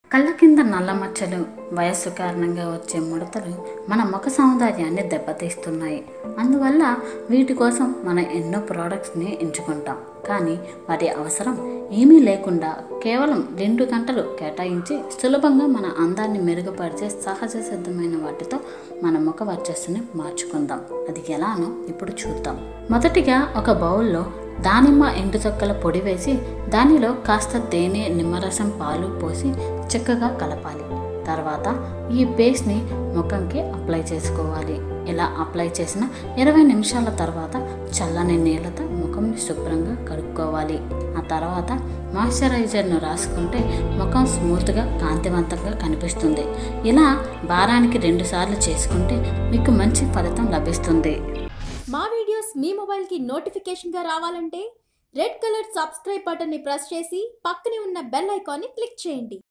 కళ్ళ కింద నల్ల మచ్చలు వయస్సు కారణంగా వచ్చే ముడతలు మన ముఖ సౌందర్యాన్ని దెబ్బతీస్తున్నాయి అందువల్ల వీటి కోసం మనం ఎన్నో ప్రోడక్ట్స్ని ఎంచుకుంటాం కానీ వాటి అవసరం ఏమీ లేకుండా కేవలం రెండు గంటలు కేటాయించి సులభంగా మన అందాన్ని మెరుగుపరిచే సహజ సిద్ధమైన వాటితో మన ముఖ వర్చస్సుని మార్చుకుందాం అది ఎలానో ఇప్పుడు చూద్దాం మొదటిగా ఒక బౌల్లో దానిమ్మ ఎండు తొక్కల పొడి వేసి దానిలో కాస్త తేనె నిమ్మరసం పాలు పోసి చక్కగా కలపాలి తర్వాత ఈ పేస్ట్ని ముఖంకి అప్లై చేసుకోవాలి ఇలా అప్లై చేసిన ఇరవై నిమిషాల తర్వాత చల్లని నీళ్ళతో ముఖంని శుభ్రంగా కడుక్కోవాలి ఆ తర్వాత మాయిశ్చరైజర్ను రాసుకుంటే ముఖం స్మూత్గా కాంతివంతంగా కనిపిస్తుంది ఇలా వారానికి రెండుసార్లు చేసుకుంటే మీకు మంచి ఫలితం లభిస్తుంది మా వీడియోస్ మీ మొబైల్కి నోటిఫికేషన్గా రావాలంటే రెడ్ కలర్ సబ్స్క్రైబ్ బటన్ని ప్రెస్ చేసి పక్కనే ఉన్న బెల్ ఐకాన్ని క్లిక్ చేయండి